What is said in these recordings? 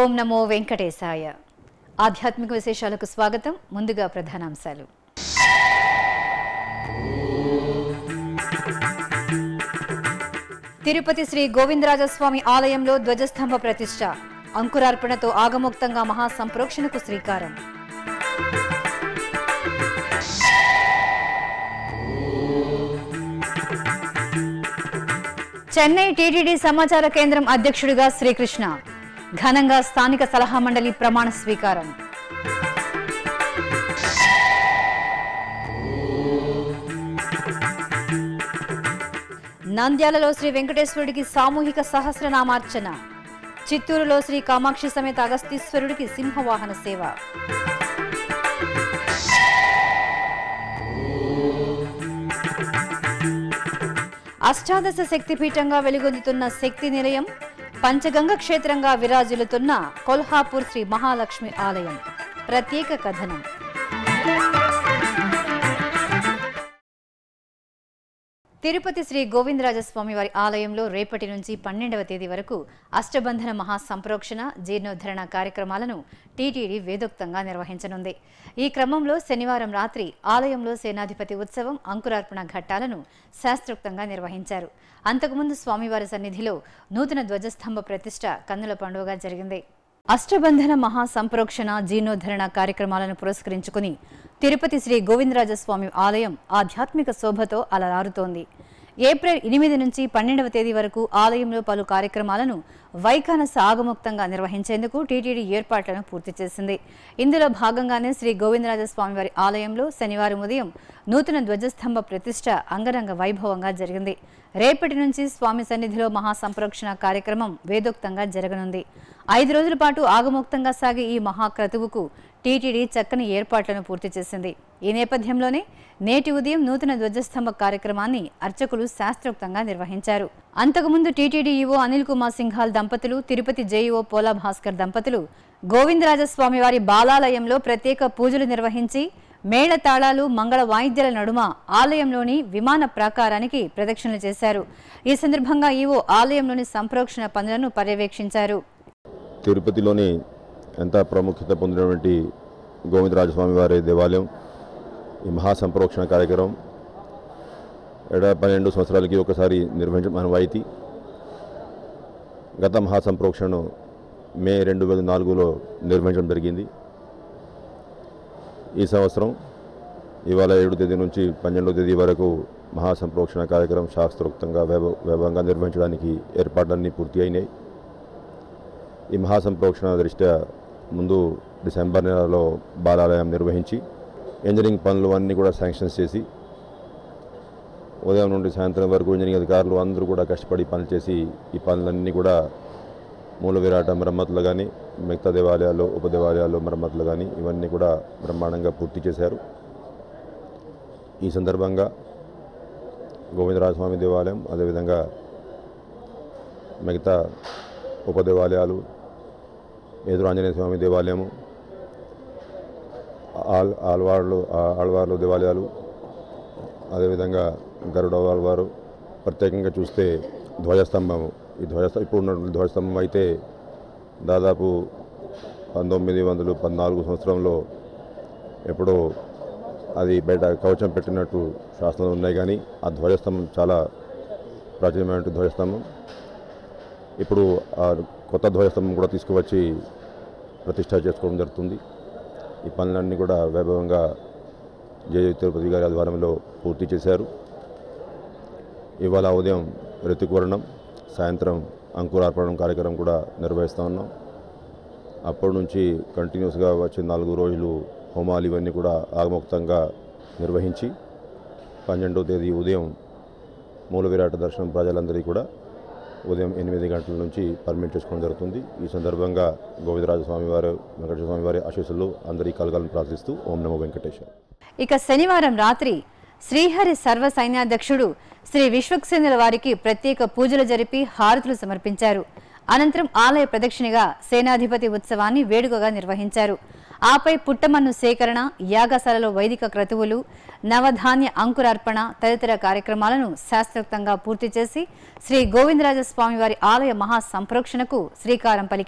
ఓం నమో వెంకటేశాయ ఆధ్యాత్మిక విశేషాలకు స్వాగతం ముందుగా ప్రధానాంశాలు తిరుపతి శ్రీ గోవిందరాజస్వామి ఆలయంలో ధ్వజస్తంభ ప్రతిష్ట అంకురార్పణతో ఆగమోక్తంగా మహాసంప్రోక్షణకు శ్రీకారం చెన్నై టీటీడీ సమాచార కేంద్రం అధ్యక్షుడిగా శ్రీకృష్ణ ఘనంగా స్థానిక సలహా మండలి ప్రమాణ స్వీకారం నంద్యాలలో శ్రీ వెంకటేశ్వరుడికి సామూహిక సహస్రనామార్చన చిత్తూరులో శ్రీ కామాక్షి సమేత అగస్తీశ్వరుడికి సింహవాహన సేవ అష్టాదశ శక్తిపీఠంగా వెలుగొందుతున్న శక్తి నిలయం పంచగంగ క్షేత్రంగా విరాజిల్లుతున్న కొల్హాపూర్ శ్రీ మహాలక్ష్మి ఆలయం ప్రత్యేక కథనం తిరుపతి శ్రీ గోవిందరాజస్వామి వారి ఆలయంలో రేపటి నుంచి పన్నెండవ తేదీ వరకు అష్టబంధన మహాసంప్రోక్షణ జీర్ణోద్ధరణ కార్యక్రమాలను టీటీడీ వేదోక్తంగా నిర్వహించనుంది ఈ క్రమంలో శనివారం రాత్రి ఆలయంలో సేనాధిపతి ఉత్సవం అంకురార్పణ ఘట్టాలను శాస్త్రోక్తంగా నిర్వహించారు అంతకుముందు స్వామివారి సన్నిధిలో నూతన ధ్వజస్తంభ ప్రతిష్ట కన్నుల పండుగగా జరిగింది అష్టబంధన మహాసంప్రోక్షణ జీర్ణోద్ధరణ కార్యక్రమాలను పురస్కరించుకుని తిరుపతి శ్రీ గోవిందరాజస్వామి ఆలయం ఆధ్యాత్మిక శోభతో అలరారుతోంది ఏప్రిల్ ఎనిమిది నుంచి పన్నెండవ తేదీ వరకు ఆలయంలో పలు కార్యక్రమాలను వైఖానస ఆగముక్తంగా నిర్వహించేందుకు టీటీడీ ఏర్పాట్లను పూర్తి చేసింది ఇందులో భాగంగానే శ్రీ గోవిందరాజస్వామి వారి ఆలయంలో శనివారం ఉదయం నూతన ధ్వజస్తంభ ప్రతిష్ట అంగరంగ వైభవంగా జరిగింది రేపటి నుంచి స్వామి సన్నిధిలో మహాసంప్రోక్షణ కార్యక్రమం వేదోక్తంగా జరగనుంది ఐదు రోజుల పాటు ఆగమోక్తంగా సాగే ఈ మహాక్రతువుకు టీటీడీ చక్కని ఏర్పాట్లను పూర్తి చేసింది ఈ నేపథ్యంలోనే నేటి ఉదయం నూతన ధ్వజస్తంభ కార్యక్రమాన్ని అర్చకులు శాస్త్రోక్తంగా నిర్వహించారు అంతకుముందు టీటీడీ ఈవో అనిల్ కుమార్ సింఘాల్ దంపతులు తిరుపతి జేఈఓ పోలా భాస్కర్ దంపతులు గోవిందరాజస్వామి వారి బాలాలయంలో ప్రత్యేక పూజలు నిర్వహించి మేళ తాళాలు మంగళ వాయిద్యాల నడుమ ఆలయంలోని విమాన ప్రాకారానికి ప్రదక్షిణలు చేశారు ఈ సందర్భంగా ఈవో ఆలయంలోని సంప్రోక్షణ పనులను పర్యవేక్షించారు తిరుపతిలోని ఎంత ప్రాముఖ్యత పొందినటువంటి గోవిందరాజస్వామి వారి దేవాలయం ఈ మహాసంప్రోక్షణ కార్యక్రమం ఏడా పన్నెండు సంవత్సరాలకి ఒకసారి నిర్వహించడం అనువాయితీ గత మహాసంప్రోక్షణను మే రెండు వేల నాలుగులో నిర్వహించడం జరిగింది ఈ సంవత్సరం ఇవాళ ఏడు తేదీ నుంచి పన్నెండో తేదీ వరకు మహాసంప్రోక్షణ కార్యక్రమం శాస్త్రోక్తంగా వైభవ వైభవంగా నిర్వహించడానికి ఏర్పాట్లన్నీ పూర్తి అయినాయి ఈ మహాసంప్రోక్షణ దృష్ట్యా ముందు డిసెంబర్ నెలలో బాలాలయం నిర్వహించి ఇంజనీరింగ్ పనులు అన్నీ కూడా శాంక్షన్స్ చేసి ఉదయం నుండి సాయంత్రం వరకు ఇంజనీరింగ్ అధికారులు అందరూ కూడా కష్టపడి పనులు చేసి ఈ పనులన్నీ కూడా మూల విరాట మరమ్మతులు కానీ మిగతా దేవాలయాలు ఉప దేవాలయాలు మరమ్మతులు కానీ ఇవన్నీ కూడా బ్రహ్మాండంగా పూర్తి చేశారు ఈ సందర్భంగా గోవిందరాజస్వామి దేవాలయం అదేవిధంగా మిగతా ఉప దేవాలయాలు ఎదురు ఆంజనేయ స్వామి దేవాలయము ఆల్ ఆల్వార్లు ఆ- ఆళ్వార్లు దేవాలయాలు అదేవిధంగా గరుడ ఆళ్వారు ప్రత్యేకంగా చూస్తే ధ్వజస్తంభము ఈ ధ్వజస్తంభం ఇప్పుడు ఉన్న ధ్వజస్తంభం అయితే దాదాపు పంతొమ్మిది వందల పద్నాలుగు సంవత్సరంలో ఎప్పుడో అది బయట కవచం పెట్టినట్టు శాసనాలు ఉన్నాయి కానీ ఆ ధ్వజస్తంభం చాలా ప్రాచీనమైన ధ్వజస్తంభం ఇప్పుడు ఆ కొత్త ధ్వజస్తంభం కూడా తీసుకువచ్చి ప్రతిష్ట చేసుకోవడం జరుగుతుంది ఈ పనులన్నీ కూడా వైభవంగా జయ తిరుపతి గారి ఆధ్వర్యంలో పూర్తి చేశారు ఇవాళ ఉదయం ఋతుకూరణం సాయంత్రం అంకురార్పణం కార్యక్రమం కూడా నిర్వహిస్తూ ఉన్నాం అప్పటి నుంచి కంటిన్యూస్గా వచ్చే నాలుగు రోజులు హోమాలు ఇవన్నీ కూడా ఆగమోక్తంగా నిర్వహించి పన్నెండవ తేదీ ఉదయం మూల విరాట దర్శనం ప్రజలందరికీ కూడా ఉదయం ఎనిమిది గంటల నుంచి పర్మిట్ చేసుకోవడం జరుగుతుంది ఈ సందర్భంగా గోవిందరాజ స్వామి వారు వెంకటేశ్వర స్వామి వారి ఆశీస్సులు అందరికీ కలగాలని ప్రార్థిస్తూ ఓం నమో వెంకటేశ్వర ఇక శనివారం రాత్రి శ్రీహరి సర్వ సైన్యాధ్యక్షుడు శ్రీ విశ్వక్సేనుల వారికి ప్రత్యేక పూజలు జరిపి హారతులు సమర్పించారు అనంతరం ఆలయ ప్రదక్షిణగా సేనాధిపతి ఉత్సవాన్ని వేడుకగా నిర్వహించారు ఆపై పుట్టమన్ను సేకరణ యాగశాలలో వైదిక క్రతువులు నవధాన్య అంకురార్పణ తదితర కార్యక్రమాలను శాస్త్రోక్తంగా పూర్తి చేసి శ్రీ గోవిందరాజస్వామి వారి ఆలయ మహా సంప్రోక్షణకు శ్రీకారం పలికారు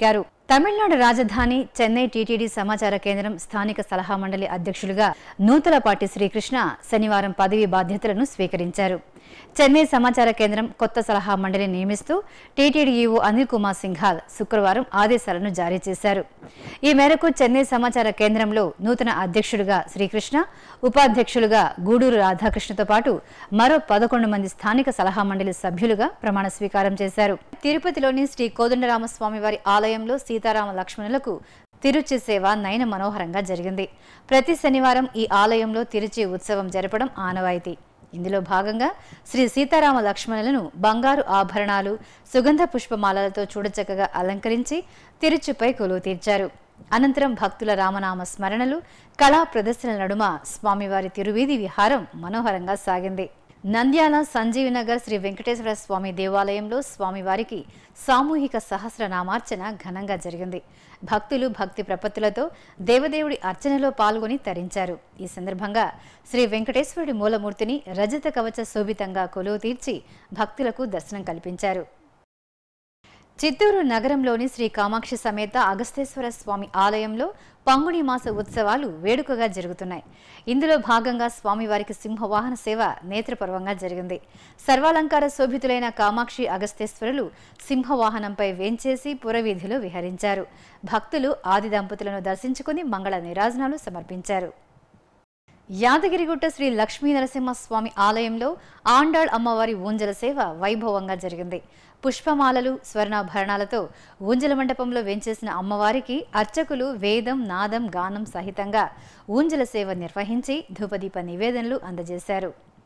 తమిళనాడు రాజధాని చెన్నై టీటీడీ సమాచార కేంద్రం స్థానిక సలహా మండలి అధ్యక్షులుగా నూతలపాటి శ్రీకృష్ణ శనివారం పదవి బాధ్యతలను స్వీకరించారు చెన్నై సమాచార కేంద్రం కొత్త సలహా మండలి నియమిస్తూ టీటీడీ ఈవో అనిల్ కుమార్ సింఘాల్ శుక్రవారం ఆదేశాలను జారీ చేశారు ఈ మేరకు చెన్నై సమాచార కేంద్రంలో నూతన అధ్యక్షుడిగా శ్రీకృష్ణ ఉపాధ్యక్షులుగా గూడూరు రాధాకృష్ణతో పాటు మరో పదకొండు మంది స్థానిక సలహా మండలి సభ్యులుగా ప్రమాణ స్వీకారం చేశారు తిరుపతిలోని శ్రీ కోదండరామస్వామి వారి ఆలయంలో సీతారామ లక్ష్మణులకు తిరుచి సేవ నయన మనోహరంగా జరిగింది ప్రతి శనివారం ఈ ఆలయంలో తిరుచి ఉత్సవం జరపడం ఆనవాయితీ ఇందులో భాగంగా శ్రీ సీతారామ లక్ష్మణులను బంగారు ఆభరణాలు సుగంధ పుష్పమాలలతో చూడచక్కగా అలంకరించి తిరుచుపై కొలువు తీర్చారు అనంతరం భక్తుల రామనామ స్మరణలు కళా ప్రదర్శనల నడుమ స్వామివారి తిరువీధి విహారం మనోహరంగా సాగింది నంద్యాల సంజీవినగర్ శ్రీ వెంకటేశ్వర స్వామి దేవాలయంలో స్వామివారికి సామూహిక సహస్రనామార్చన ఘనంగా జరిగింది భక్తులు భక్తి ప్రపత్తులతో దేవదేవుడి అర్చనలో పాల్గొని తరించారు ఈ సందర్భంగా శ్రీ వెంకటేశ్వరుడి మూలమూర్తిని రజత కవచ శోభితంగా కొలువు తీర్చి భక్తులకు దర్శనం కల్పించారు చిత్తూరు నగరంలోని శ్రీ కామాక్షి సమేత అగస్తేశ్వర స్వామి ఆలయంలో పంగుని మాస ఉత్సవాలు వేడుకగా జరుగుతున్నాయి ఇందులో భాగంగా స్వామివారికి సింహవాహన సేవ నేత్రపర్వంగా జరిగింది సర్వాలంకార శోభితులైన కామాక్షి అగస్తేశ్వరులు సింహవాహనంపై వేంచేసి పురవీధిలో విహరించారు భక్తులు ఆది దంపతులను దర్శించుకుని మంగళ నీరాజనాలు సమర్పించారు యాదగిరిగుట్ట శ్రీ లక్ష్మీ నరసింహస్వామి ఆలయంలో ఆండాళ్ అమ్మవారి ఊంజల సేవ వైభవంగా జరిగింది పుష్పమాలలు స్వర్ణాభరణాలతో ఊంజల మండపంలో వేంచేసిన అమ్మవారికి అర్చకులు వేదం నాదం గానం సహితంగా ఊంజల సేవ నిర్వహించి ధూపదీప నివేదనలు అందజేశారు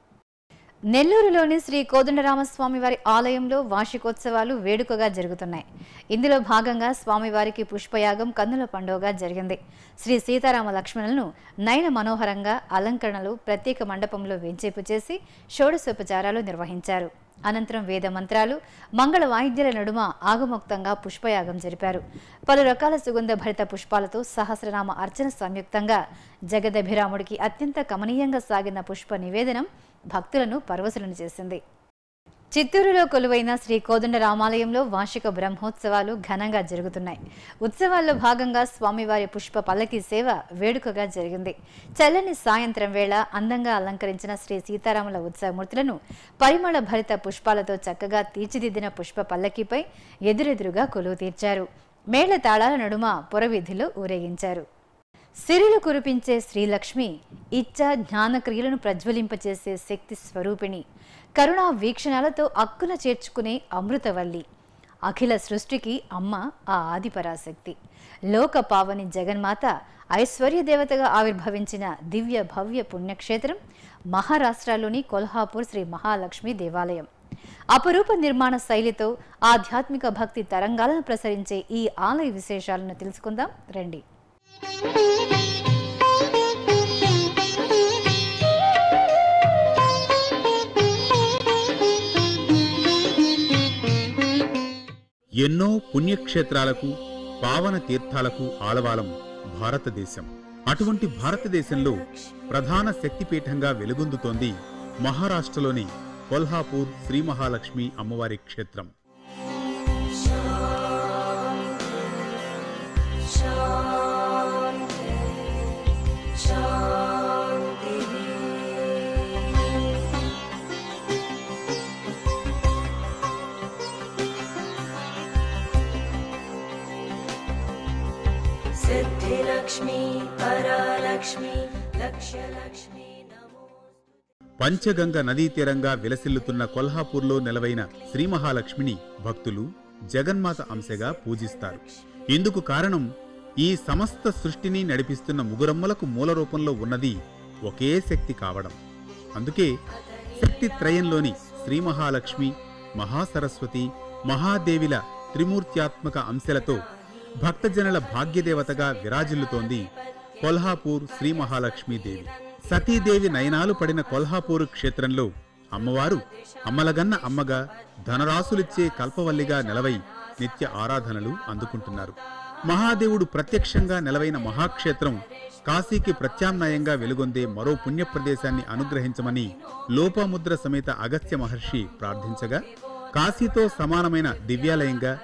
నెల్లూరులోని శ్రీ కోదండరామస్వామి వారి ఆలయంలో వార్షికోత్సవాలు వేడుకగా జరుగుతున్నాయి ఇందులో భాగంగా స్వామివారికి పుష్పయాగం కన్నుల పండుగగా జరిగింది శ్రీ సీతారామ లక్ష్మణులను నయన మనోహరంగా అలంకరణలు ప్రత్యేక మండపంలో వేంచేపు చేసి షోడశోపచారాలు నిర్వహించారు అనంతరం వేద మంత్రాలు మంగళ వాయిద్యాల నడుమ ఆగమోక్తంగా పుష్పయాగం జరిపారు పలు రకాల సుగంధ భరిత పుష్పాలతో సహస్రనామ అర్చన సంయుక్తంగా జగదభిరాముడికి అత్యంత కమనీయంగా సాగిన పుష్ప నివేదనం భక్తులను పరవశులను చేసింది చిత్తూరులో కొలువైన శ్రీ కోదండ రామాలయంలో వార్షిక బ్రహ్మోత్సవాలు ఘనంగా జరుగుతున్నాయి ఉత్సవాల్లో భాగంగా స్వామివారి పుష్ప పల్లకి సేవ వేడుకగా జరిగింది చల్లని సాయంత్రం వేళ అందంగా అలంకరించిన శ్రీ సీతారాముల ఉత్సవమూర్తులను పరిమళ భరిత పుష్పాలతో చక్కగా తీర్చిదిద్దిన పుష్ప పల్లకిపై ఎదురెదురుగా కొలువు తీర్చారు మేళ తాళాల నడుమ పురవీధిలో ఊరేగించారు సిరిలు కురిపించే శ్రీలక్ష్మి ఇచ్చ జ్ఞానక్రియలను ప్రజ్వలింపచేసే శక్తి స్వరూపిణి కరుణా వీక్షణాలతో అక్కున చేర్చుకునే అమృతవల్లి అఖిల సృష్టికి అమ్మ ఆ ఆదిపరాశక్తి లోక పావని జగన్మాత ఐశ్వర్య దేవతగా ఆవిర్భవించిన దివ్య భవ్య పుణ్యక్షేత్రం మహారాష్ట్రలోని కొల్హాపూర్ శ్రీ మహాలక్ష్మి దేవాలయం అపరూప నిర్మాణ శైలితో ఆధ్యాత్మిక భక్తి తరంగాలను ప్రసరించే ఈ ఆలయ విశేషాలను తెలుసుకుందాం రండి ఎన్నో పుణ్యక్షేత్రాలకు పావన తీర్థాలకు ఆలవాలం భారతదేశం అటువంటి భారతదేశంలో ప్రధాన శక్తిపీఠంగా వెలుగొందుతోంది మహారాష్ట్రలోని కొల్హాపూర్ శ్రీ మహాలక్ష్మి అమ్మవారి క్షేత్రం सिद्धिलक्ष्मी परालक्ष्मी लक्ष्यलक्ष्मी नमो పంచగంగ నదీ తీరంగా విలసిల్లుతున్న కొల్హాపూర్లో నెలవైన శ్రీ మహాలక్ష్మిని భక్తులు జగన్మాత అంశగా పూజిస్తారు ఇందుకు కారణం ఈ సమస్త సృష్టిని నడిపిస్తున్న ముగురమ్మలకు మూల రూపంలో ఉన్నది ఒకే శక్తి కావడం అందుకే శక్తి త్రయంలోని శ్రీ మహాలక్ష్మి మహాసరస్వతి మహాదేవిల త్రిమూర్త్యాత్మక అంశలతో భక్తజనుల భాగ్యదేవతగా విరాజిల్లుతోంది కొల్హాపూర్ శ్రీ మహాలక్ష్మీదేవి సతీదేవి నయనాలు పడిన కొల్హాపూర్ క్షేత్రంలో అమ్మవారు అమ్మలగన్న అమ్మగా ధనరాశులిచ్చే కల్పవల్లిగా నిలవై నిత్య ఆరాధనలు అందుకుంటున్నారు మహాదేవుడు ప్రత్యక్షంగా నెలవైన మహాక్షేత్రం కాశీకి ప్రత్యామ్నాయంగా వెలుగొందే మరో పుణ్యప్రదేశాన్ని అనుగ్రహించమని లోపాముద్ర సమేత అగస్త్య మహర్షి ప్రార్థించగా కాశీతో సమానమైన దివ్యాలయంగా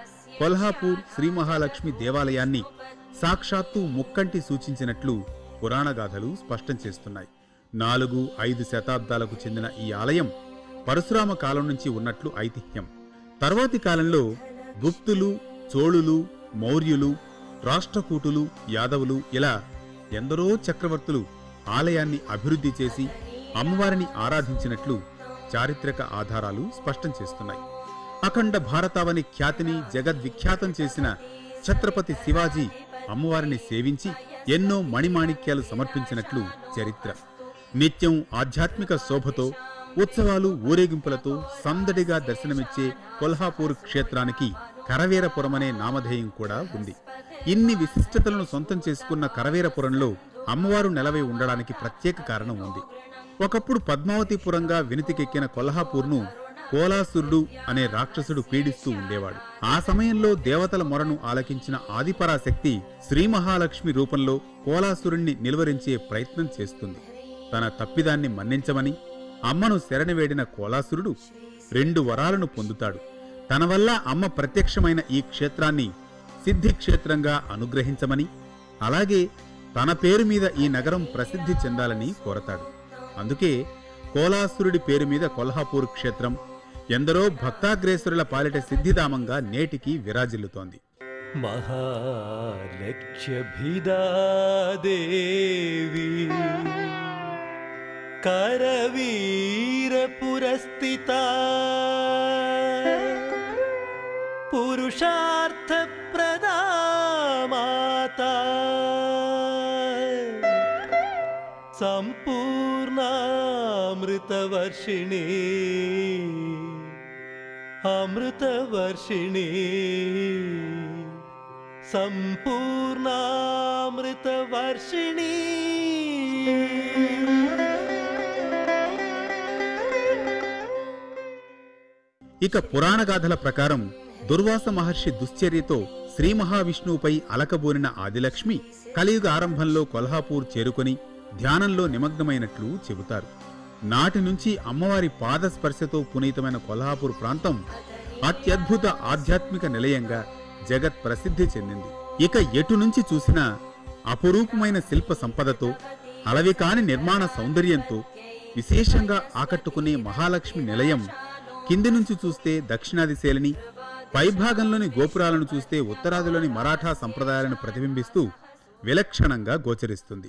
కొల్హాపూర్ శ్రీ మహాలక్ష్మి దేవాలయాన్ని సాక్షాత్తు ముక్కంటి సూచించినట్లు పురాణగాథలు స్పష్టం చేస్తున్నాయి నాలుగు ఐదు శతాబ్దాలకు చెందిన ఈ ఆలయం పరశురామ కాలం నుంచి ఉన్నట్లు ఐతిహ్యం తర్వాతి కాలంలో గుప్తులు చోళులు మౌర్యులు రాష్ట్రకూటులు యాదవులు ఇలా ఎందరో చక్రవర్తులు ఆలయాన్ని అభివృద్ధి చేసి అమ్మవారిని ఆరాధించినట్లు చారిత్రక ఆధారాలు స్పష్టం చేస్తున్నాయి అఖండ భారతావని ఖ్యాతిని జగద్విఖ్యాతం చేసిన ఛత్రపతి శివాజీ అమ్మవారిని సేవించి ఎన్నో మణిమాణిక్యాలు సమర్పించినట్లు చరిత్ర నిత్యం ఆధ్యాత్మిక శోభతో ఉత్సవాలు ఊరేగింపులతో సందడిగా దర్శనమిచ్చే కొల్హాపూర్ క్షేత్రానికి కరవీరపురమనే నామధేయం కూడా ఉంది ఇన్ని విశిష్టతలను సొంతం చేసుకున్న కరవీరపురంలో అమ్మవారు నెలవై ఉండడానికి ప్రత్యేక కారణం ఉంది ఒకప్పుడు పద్మావతిపురంగా వినితికెక్కిన కొల్హాపూర్ను కోలాసురుడు అనే రాక్షసుడు పీడిస్తూ ఉండేవాడు ఆ సమయంలో దేవతల మొరను ఆలకించిన ఆదిపరాశక్తి శ్రీ మహాలక్ష్మి రూపంలో కోలాసురుణ్ణి నిలువరించే ప్రయత్నం చేస్తుంది తన తప్పిదాన్ని మన్నించమని అమ్మను శరణివేడిన కోలాసురుడు రెండు వరాలను పొందుతాడు తన వల్ల అమ్మ ప్రత్యక్షమైన ఈ క్షేత్రాన్ని సిద్ధిక్షేత్రంగా అనుగ్రహించమని అలాగే తన పేరు మీద ఈ నగరం ప్రసిద్ధి చెందాలని కోరతాడు అందుకే కోలాసురుడి పేరు మీద కొల్హాపూర్ క్షేత్రం ఎందరో భక్తాగ్రేసురుల పాలిట సిద్ధిధామంగా నేటికి విరాజిల్లుతోంది महालक्ष्यभिदादेवी करवीरपुरस्थिता पुरुषार्थप्रदा माता सम्पूर्णामृतवर्षिणी अमृतवर्षिणी सम्पूर्णामृतवर्षिणी ఇక పురాణగాథల ప్రకారం దుర్వాస మహర్షి దుశ్చర్యతో శ్రీ మహావిష్ణువుపై అలకబూనిన ఆదిలక్ష్మి కలియుగ ఆరంభంలో కొల్హాపూర్ చేరుకొని ధ్యానంలో నిమగ్నమైనట్లు చెబుతారు నాటి నుంచి అమ్మవారి పాదస్పర్శతో పునీతమైన కొల్హాపూర్ ప్రాంతం అత్యద్భుత ఆధ్యాత్మిక నిలయంగా జగత్ ప్రసిద్ధి చెందింది ఇక ఎటు నుంచి చూసినా అపురూపమైన శిల్ప సంపదతో అలవికాని నిర్మాణ సౌందర్యంతో విశేషంగా ఆకట్టుకునే మహాలక్ష్మి నిలయం కింది నుంచి చూస్తే దక్షిణాది శైలిని పైభాగంలోని గోపురాలను చూస్తే ఉత్తరాదిలోని మరాఠా సంప్రదాయాలను ప్రతిబింబిస్తూ విలక్షణంగా గోచరిస్తుంది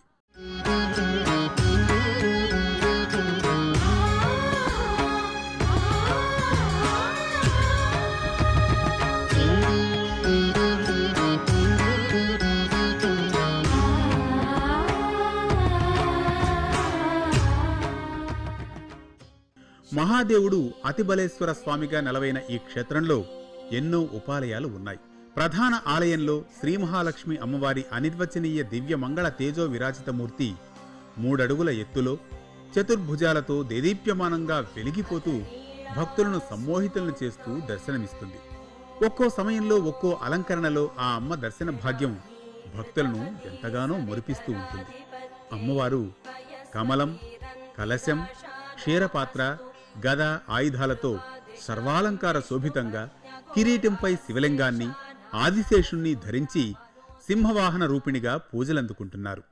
మహాదేవుడు అతిబలేశ్వర స్వామిగా నెలవైన ఈ క్షేత్రంలో ఎన్నో ఉపాలయాలు ఉన్నాయి ప్రధాన ఆలయంలో శ్రీ మహాలక్ష్మి అమ్మవారి అనిర్వచనీయ దివ్య మంగళ తేజో విరాజితమూర్తి మూడడుగుల ఎత్తులో చతుర్భుజాలతో దేదీప్యమానంగా వెలిగిపోతూ భక్తులను సమ్మోహితులను చేస్తూ దర్శనమిస్తుంది ఒక్కో సమయంలో ఒక్కో అలంకరణలో ఆ అమ్మ దర్శన భాగ్యం భక్తులను ఎంతగానో మురిపిస్తూ ఉంటుంది అమ్మవారు కమలం కలశం క్షీరపాత్ర గద ఆయుధాలతో సర్వాలంకార శోభితంగా కిరీటంపై శివలింగాన్ని ఆదిశేషుణ్ణి ధరించి సింహవాహన రూపిణిగా పూజలందుకుంటున్నారు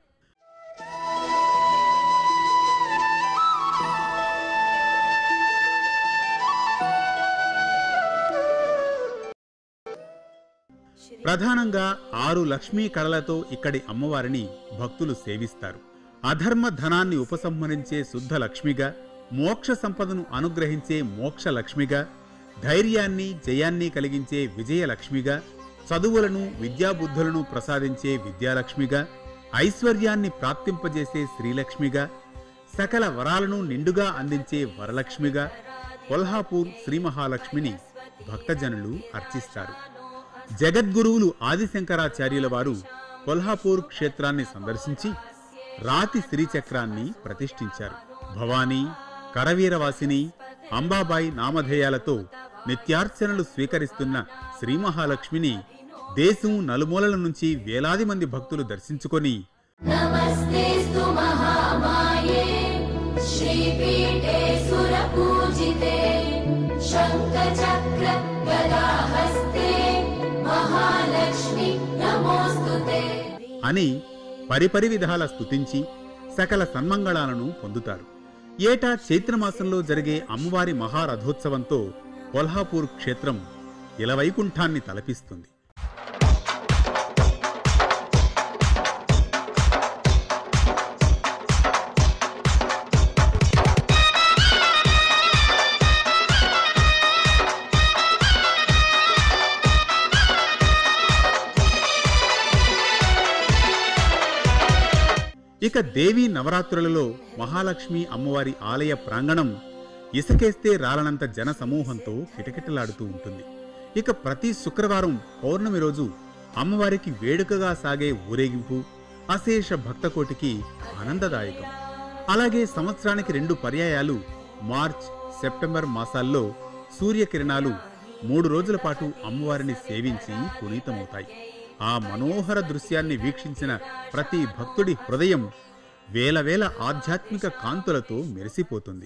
ప్రధానంగా ఆరు లక్ష్మీ కళలతో ఇక్కడి అమ్మవారిని భక్తులు సేవిస్తారు అధర్మ ధనాన్ని ఉపసంహరించే శుద్ధ లక్ష్మిగా మోక్ష సంపదను అనుగ్రహించే మోక్ష లక్ష్మిగా ధైర్యాన్ని జయాన్ని కలిగించే విజయలక్ష్మిగా చదువులను విద్యాబుద్ధులను ప్రసాదించే విద్యాలక్ష్మిగా ఐశ్వర్యాన్ని ప్రాప్తింపజేసే శ్రీలక్ష్మిగా సకల వరాలను నిండుగా అందించే వరలక్ష్మిగా కొల్హాపూర్ శ్రీ మహాలక్ష్మిని భక్తజనులు అర్చిస్తారు జగద్గురువులు ఆదిశంకరాచార్యుల వారు కొల్హాపూర్ క్షేత్రాన్ని సందర్శించి రాతి శ్రీచక్రాన్ని ప్రతిష్ఠించారు భవానీ కరవీరవాసిని అంబాబాయి నామధేయాలతో నిత్యార్చనలు స్వీకరిస్తున్న శ్రీ మహాలక్ష్మిని దేశం నలుమూలల నుంచి వేలాది మంది భక్తులు దర్శించుకొని नमस्तेऽस्तु महामाये श्रीपीठे सुरपूजिते शङ्खचक्र गदाहस्ते అని పరిపరి విధాల స్తుతించి సకల సన్మంగళాలను పొందుతారు ఏటా చైత్రమాసంలో జరిగే అమ్మవారి మహారథోత్సవంతో కొల్హాపూర్ క్షేత్రం ఇలవైకుంఠాన్ని తలపిస్తుంది ఇక దేవీ నవరాత్రులలో మహాలక్ష్మి అమ్మవారి ఆలయ ప్రాంగణం ఇసకేస్తే రాలనంత జన సమూహంతో కిటకిటలాడుతూ ఉంటుంది ఇక ప్రతి శుక్రవారం పౌర్ణమి రోజు అమ్మవారికి వేడుకగా సాగే ఊరేగింపు అశేష భక్తకోటికి ఆనందదాయకం అలాగే సంవత్సరానికి రెండు పర్యాయాలు మార్చ్ సెప్టెంబర్ మాసాల్లో సూర్యకిరణాలు మూడు రోజుల పాటు అమ్మవారిని సేవించి పునీతమవుతాయి ఆ మనోహర దృశ్యాన్ని వీక్షించిన ప్రతి భక్తుడి హృదయం వేల వేల ఆధ్యాత్మిక కాంతులతో మెరిసిపోతుంది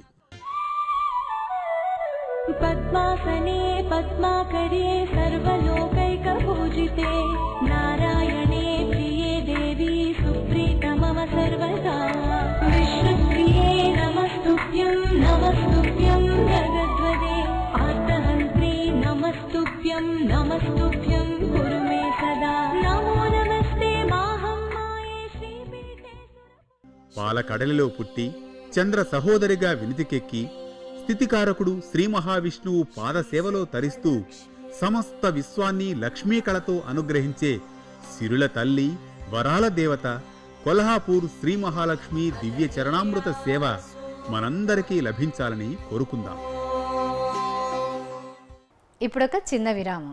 पद्मासने पद्माकरे सर्वलोकैकपूजिते नारायणे प्रिये देवी सुप्रीत मम सर्वदा विष्णुप्रिये नमस्तुभ्यं नमस्तुभ्यं जगद्वदे आर्तहन्त्रे नमस्तुभ्यं नमस्तुभ्यं कुरु मे सदा नमो नमस्ते माहं माये श्रीपीठे పాలకడలిలో పుట్టి చంద్ర సహోదరిగా వినితికెక్కి స్థితికారకుడు శ్రీ మహావిష్ణువు పాదసేవలో తరిస్తూ సమస్త విశ్వాన్ని లక్ష్మీ కళతో అనుగ్రహించే సిరుల తల్లి వరాల దేవత కొల్హాపూర్ శ్రీ మహాలక్ష్మి దివ్య చరణామృత సేవ మనందరికీ లభించాలని కోరుకుందాం ఇప్పుడొక చిన్న విరామం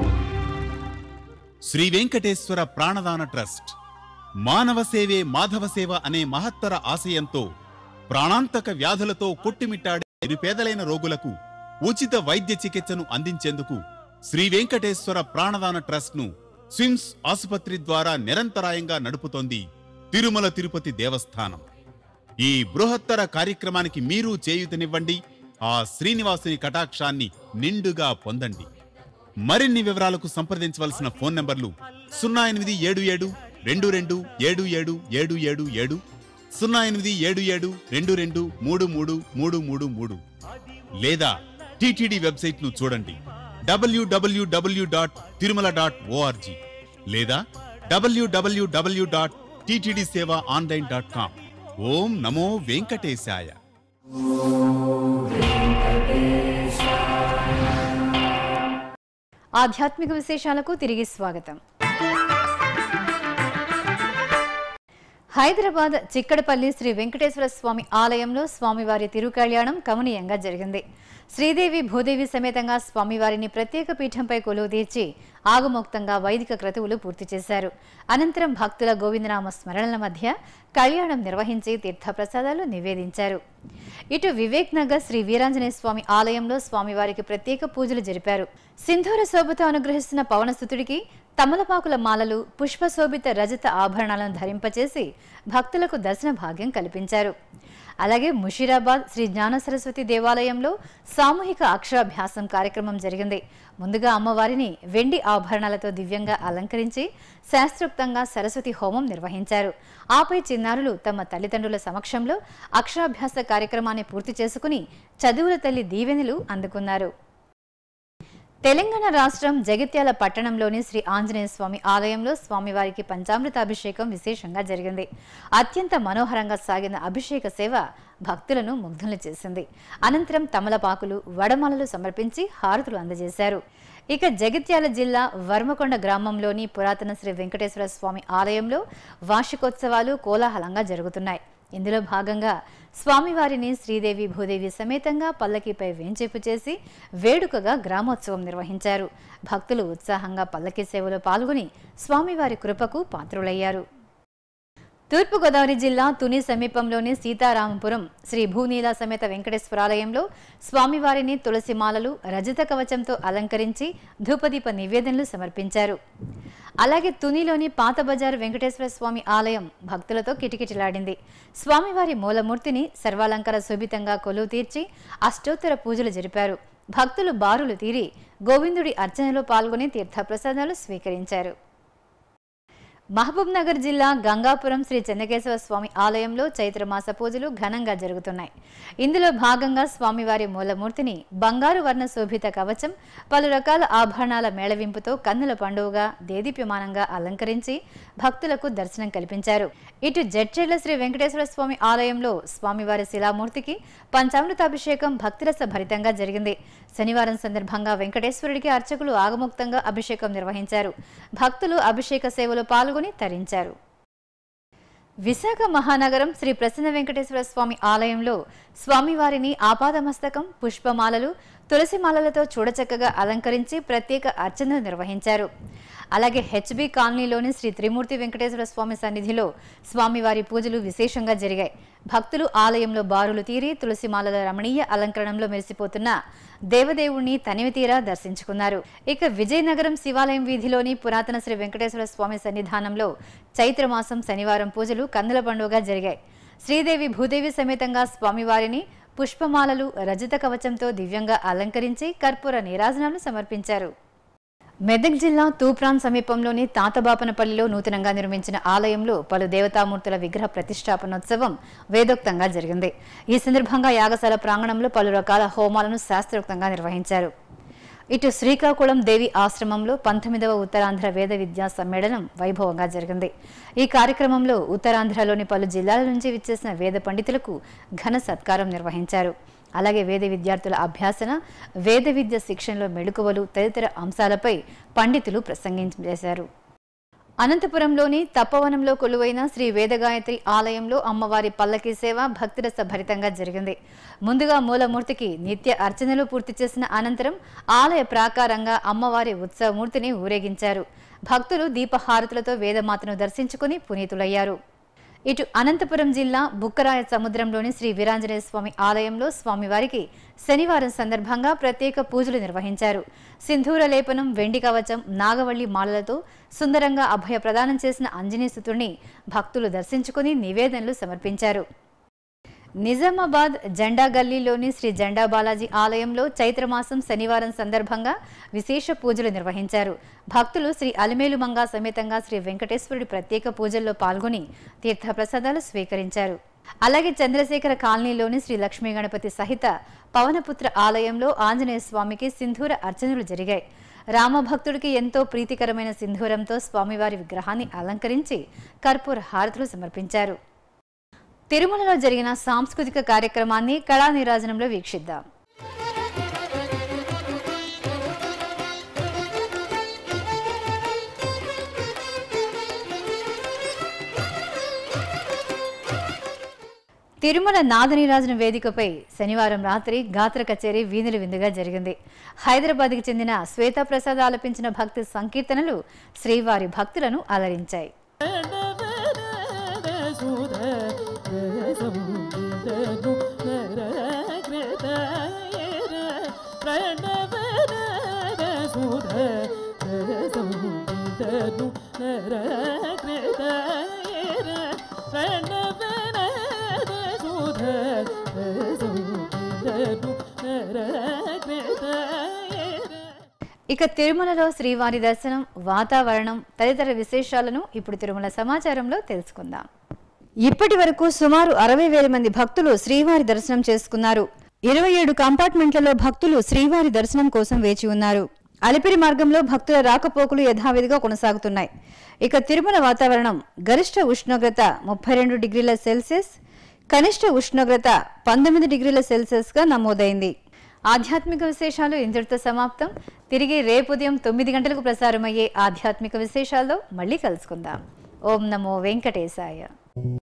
శ్రీ వెంకటేశ్వర ప్రాణదాన ట్రస్ట్ మానవ సేవే మాధవ సేవ అనే మహత్తర ఆశయంతో ప్రాణాంతక వ్యాధులతో కొట్టుమిట్టాడే నిరుపేదలైన రోగులకు ఉచిత వైద్య చికిత్సను అందించేందుకు శ్రీ వెంకటేశ్వర ప్రాణదాన ట్రస్ట్ ను స్విమ్స్ ఆసుపత్రి ద్వారా నిరంతరాయంగా నడుపుతోంది తిరుమల తిరుపతి దేవస్థానం ఈ బృహత్తర కార్యక్రమానికి మీరు చేయూతనివ్వండి ఆ శ్రీనివాసుని కటాక్షాన్ని నిండుగా పొందండి మరిన్ని వివరాలకు సంప్రదించవలసిన ఫోన్ నంబర్లు సున్నా ఎనిమిది ఏడు ఏడు రెండు రెండు ఏడు ఏడు ఏడు ఏడు ఏడు సున్నా ఎనిమిది ఏడు ఏడు రెండు రెండు మూడు మూడు మూడు మూడు మూడు లేదా టిటిడి వెబ్సైట్ ను చూడండి డబ్ల్యూడబ్ల్యూడబ్ల్యూ డాట్ తిరుమల డాట్ ఓఆర్జీ లేదా డబ్ల్యూడబ్ల్యూడబ్ల్యూ dot TTD seva online dot com ఓం నమో వెంకటేశాయ ఆధ్యాత్మిక విశేషాలకు తిరిగి స్వాగతం హైదరాబాద్ చిక్కడపల్లి శ్రీ వెంకటేశ్వర స్వామి ఆలయంలో స్వామివారి తిరుకళ్యాణం కమనీయంగా జరిగింది శ్రీదేవి భూదేవి సమేతంగా స్వామివారిని ప్రత్యేక పీఠంపై కొలువు తీర్చి ఆగమోక్తంగా వైదిక క్రతువులు పూర్తి చేశారు అనంతరం భక్తుల గోవిందనామ స్మరణల మధ్య కళ్యాణం నిర్వహించి తీర్థప్రసాదాలు నివేదించారు ఇటు వివేక్ నగర్ శ్రీ వీరాంజనేయ స్వామి ఆలయంలో స్వామివారికి ప్రత్యేక పూజలు జరిపారు సింధూర శోభతో అనుగ్రహిస్తున్న పవనసుతుడికి తమలపాకుల మాలలు పుష్పశోభిత రజత ఆభరణాలను ధరింపచేసి భక్తులకు దర్శన భాగ్యం కల్పించారు అలాగే ముషీరాబాద్ శ్రీ జ్ఞాన సరస్వతి దేవాలయంలో సామూహిక అక్షరాభ్యాసం కార్యక్రమం జరిగింది ముందుగా అమ్మవారిని వెండి ఆభరణాలతో దివ్యంగా అలంకరించి శాస్త్రోక్తంగా సరస్వతి హోమం నిర్వహించారు ఆపై చిన్నారులు తమ తల్లిదండ్రుల సమక్షంలో అక్షరాభ్యాస కార్యక్రమాన్ని పూర్తి చేసుకుని చదువుల తల్లి దీవెనలు అందుకున్నారు తెలంగాణ రాష్ట్రం జగిత్యాల పట్టణంలోని శ్రీ ఆంజనేయ స్వామి ఆలయంలో స్వామివారికి పంచామృతాభిషేకం విశేషంగా జరిగింది అత్యంత మనోహరంగా సాగిన అభిషేక సేవ భక్తులను ముగ్ధులు చేసింది అనంతరం తమలపాకులు వడమాలలు సమర్పించి హారతులు అందజేశారు ఇక జగిత్యాల జిల్లా వర్మకొండ గ్రామంలోని పురాతన శ్రీ వెంకటేశ్వర స్వామి ఆలయంలో వార్షికోత్సవాలు కోలాహలంగా జరుగుతున్నాయి ఇందులో భాగంగా స్వామివారిని శ్రీదేవి భూదేవి సమేతంగా పల్లకీపై వేంచేపు చేసి వేడుకగా గ్రామోత్సవం నిర్వహించారు భక్తులు ఉత్సాహంగా పల్లకీ సేవలో పాల్గొని స్వామివారి కృపకు పాత్రులయ్యారు తూర్పుగోదావరి జిల్లా తుని సమీపంలోని సీతారామపురం శ్రీ భూనీల సమేత వెంకటేశ్వరాలయంలో స్వామివారిని తులసి మాలలు రజత కవచంతో అలంకరించి ధూపదీప నివేదనలు సమర్పించారు అలాగే తునిలోని పాత బజారు వెంకటేశ్వర స్వామి ఆలయం భక్తులతో కిటకిటలాడింది స్వామివారి మూలమూర్తిని సర్వాలంకార శోభితంగా కొలువు తీర్చి అష్టోత్తర పూజలు జరిపారు భక్తులు బారులు తీరి గోవిందుడి అర్చనలో పాల్గొని తీర్థప్రసాదాలు స్వీకరించారు మహబూబ్ నగర్ జిల్లా గంగాపురం శ్రీ చెన్నకేశవ స్వామి ఆలయంలో చైత్రమాస పూజలు ఘనంగా జరుగుతున్నాయి ఇందులో భాగంగా స్వామివారి మూలమూర్తిని బంగారు వర్ణ శోభిత కవచం పలు రకాల ఆభరణాల మేళవింపుతో కన్నుల పండుగగా దేదీప్యమానంగా అలంకరించి భక్తులకు దర్శనం కల్పించారు ఇటు జడ్చెర్ల శ్రీ వెంకటేశ్వర స్వామి ఆలయంలో స్వామివారి శిలామూర్తికి పంచామృతాభిషేకం భక్తిరస భరితంగా జరిగింది శనివారం సందర్భంగా వెంకటేశ్వరుడికి అర్చకులు ఆగముక్తంగా అభిషేకం నిర్వహించారు భక్తులు అభిషేక సేవలో పాల్గొని తరించారు విశాఖ మహానగరం శ్రీ ప్రసన్న వెంకటేశ్వర స్వామి ఆలయంలో స్వామివారిని ఆపాదమస్తకం పుష్పమాలలు తులసిమాలలతో చూడచక్కగా అలంకరించి ప్రత్యేక అర్చనలు నిర్వహించారు అలాగే హెచ్బి కాలనీలోని శ్రీ త్రిమూర్తి వెంకటేశ్వర స్వామి సన్నిధిలో స్వామివారి పూజలు విశేషంగా జరిగాయి భక్తులు ఆలయంలో బారులు తీరి తులసిమాలల రమణీయ అలంకరణంలో మెరిసిపోతున్న దేవదేవుణ్ణి తనివి తీరా దర్శించుకున్నారు ఇక విజయనగరం శివాలయం వీధిలోని పురాతన శ్రీ వెంకటేశ్వర స్వామి సన్నిధానంలో చైత్రమాసం శనివారం పూజలు కందుల పండుగగా జరిగాయి శ్రీదేవి భూదేవి సమేతంగా స్వామివారిని పుష్పమాలలు రజత కవచంతో దివ్యంగా అలంకరించి కర్పూర నీరాజనాలు సమర్పించారు మెదక్ జిల్లా తూప్రాన్ సమీపంలోని తాతబాపనపల్లిలో నూతనంగా నిర్మించిన ఆలయంలో పలు దేవతామూర్తుల విగ్రహ ప్రతిష్టాపనోత్సవం వేదోక్తంగా జరిగింది ఈ సందర్భంగా యాగశాల ప్రాంగణంలో పలు రకాల హోమాలను శాస్త్రోక్తంగా నిర్వహించారు ఇటు శ్రీకాకుళం దేవి ఆశ్రమంలో పంతొమ్మిదవ ఉత్తరాంధ్ర వేద విద్యా సమ్మేళనం వైభవంగా జరిగింది ఈ కార్యక్రమంలో ఉత్తరాంధ్రలోని పలు జిల్లాల నుంచి విచ్చేసిన వేద పండితులకు ఘన సత్కారం నిర్వహించారు అలాగే వేద విద్యార్థుల అభ్యాసన వేద విద్య శిక్షణలో మెళుకువలు తదితర అంశాలపై పండితులు ప్రసంగించేశారు అనంతపురంలోని తప్పవనంలో కొలువైన శ్రీ వేదగాయత్రి ఆలయంలో అమ్మవారి పల్లకీ సేవ భక్తిరస భరితంగా జరిగింది ముందుగా మూలమూర్తికి నిత్య అర్చనలు పూర్తి చేసిన అనంతరం ఆలయ ప్రాకారంగా అమ్మవారి ఉత్సవమూర్తిని ఊరేగించారు భక్తులు దీపహారతులతో వేదమాతను దర్శించుకుని పునీతులయ్యారు ఇటు అనంతపురం జిల్లా బుక్కరాయ సముద్రంలోని శ్రీ వీరాంజనేయ స్వామి ఆలయంలో స్వామివారికి శనివారం సందర్భంగా ప్రత్యేక పూజలు నిర్వహించారు సింధూర లేపనం వెండి కవచం నాగవల్లి మాలలతో సుందరంగా అభయ ప్రదానం చేసిన అంజనీసుతుడిని భక్తులు దర్శించుకుని నివేదనలు సమర్పించారు నిజామాబాద్ జెండా గల్లీలోని శ్రీ జెండా బాలాజీ ఆలయంలో చైత్రమాసం శనివారం సందర్భంగా విశేష పూజలు నిర్వహించారు భక్తులు శ్రీ అలిమేలు మంగా సమేతంగా శ్రీ వెంకటేశ్వరుడి ప్రత్యేక పూజల్లో పాల్గొని తీర్థప్రసాదాలు స్వీకరించారు అలాగే చంద్రశేఖర కాలనీలోని శ్రీ లక్ష్మీ గణపతి సహిత పవనపుత్ర ఆలయంలో ఆంజనేయ స్వామికి సింధూర అర్చనలు జరిగాయి రామభక్తుడికి ఎంతో ప్రీతికరమైన సింధూరంతో స్వామివారి విగ్రహాన్ని అలంకరించి కర్పూర హారతులు సమర్పించారు తిరుమలలో జరిగిన సాంస్కృతిక కార్యక్రమాన్ని కళా నీరాజనంలో వీక్షిద్దాం తిరుమల నాదనీరాజన వేదికపై శనివారం రాత్రి గాత్ర కచేరీ వీణుల విందుగా జరిగింది హైదరాబాద్కి చెందిన శ్వేతప్రసాద్ ఆలపించిన భక్తి సంకీర్తనలు శ్రీవారి భక్తులను అలరించాయి ఇక తిరుమలలో శ్రీవారి దర్శనం వాతావరణం తదితర విశేషాలను ఇప్పుడు తిరుమల సమాచారంలో తెలుసుకుందాం ఇప్పటి వరకు సుమారు అరవై వేల మంది భక్తులు శ్రీవారి దర్శనం చేసుకున్నారు ఇరవై ఏడు కంపార్ట్మెంట్లలో భక్తులు శ్రీవారి దర్శనం కోసం వేచి ఉన్నారు అలిపిరి మార్గంలో భక్తుల రాకపోకలు యథావిధిగా కొనసాగుతున్నాయి ఇక తిరుమల వాతావరణం గరిష్ట ఉష్ణోగ్రత ముప్పై రెండు డిగ్రీల సెల్సియస్ కనిష్ట ఉష్ణోగ్రత పంతొమ్మిది డిగ్రీల సెల్సియస్గా నమోదైంది ఆధ్యాత్మిక విశేషాలు ఇంతటితో సమాప్తం తిరిగి రేపు ఉదయం తొమ్మిది గంటలకు ప్రసారమయ్యే ఆధ్యాత్మిక విశేషాల్లో మళ్ళీ కలుసుకుందాం ఓం నమో వెంకటేశాయ